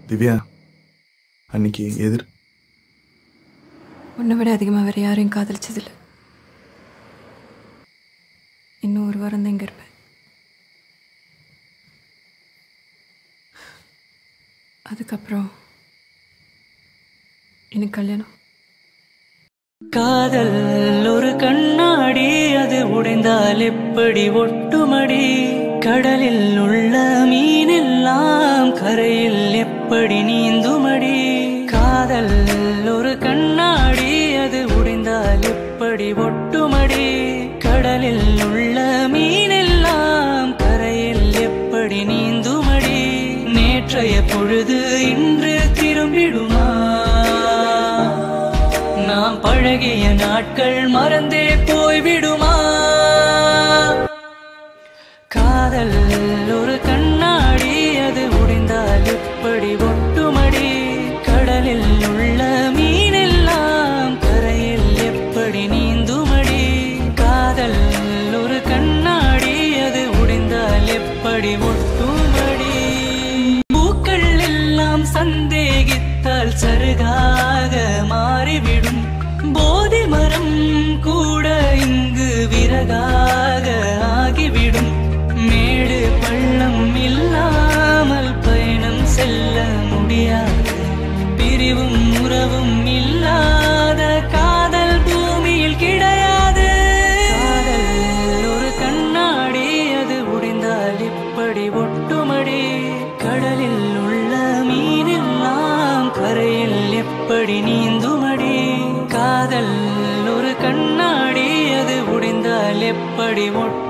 திவ்யா அன்னைக்கு எதிர் உன்னை விட அதிகமாக வேற யாரையும் காதலிச்சதில்லை இன்னும் ஒரு வாரம் தான் இங்கே இருப்பேன் அதுக்கப்புறம் எனக்கு கல்யாணம் காதல் ஒரு கண்ணாடி அது உடைந்தால் எப்படி ஒட்டுமடி கடலில் உள்ள மீனெல்லாம் கரையில் எப்படி நீந்துமடி காதல் ஒரு கண்ணாடி அது உடைந்தால் எப்படி ஒட்டுமடி கடலில் உள்ள மீனெல்லாம் கரையில் எப்படி நீந்துமடி நேற்றைய பொழுது இன்று திரும்பிடுமா நாம் பழகிய நாட்கள் மறந்தே போய்விடுமா காதல் ஒரு கண்ணாடி அது உடைந்தால் எப்படி ஒட்டுமடி கடலில் உள்ள மீனெல்லாம் கரையில் எப்படி நீந்துமடி காதல் ஒரு கண்ணாடி அது உடைந்தால் எப்படி ஒட்டுமடி பூக்கள் எல்லாம் சந்தேகித்தால் சருகாக மாறிவிடும் போதி மரம் கூட இங்கு விறகாக ஆகிவிடும் மேடு பள்ளம் இல்லாமல் பயணம் செல்ல முடியாது பிரிவும் உறவும் இல்லாத காதல் பூமியில் கிடையாது காதல் ஒரு கண்ணாடி அது உடைந்தால் இப்படி ஒட்டுமடி கடலில் உள்ள மீனெல்லாம் கரையில் எப்படி நீந்துமடி காதல் ஒரு கண்ணாடி அது உடைந்தால் எப்படி ஒட்டு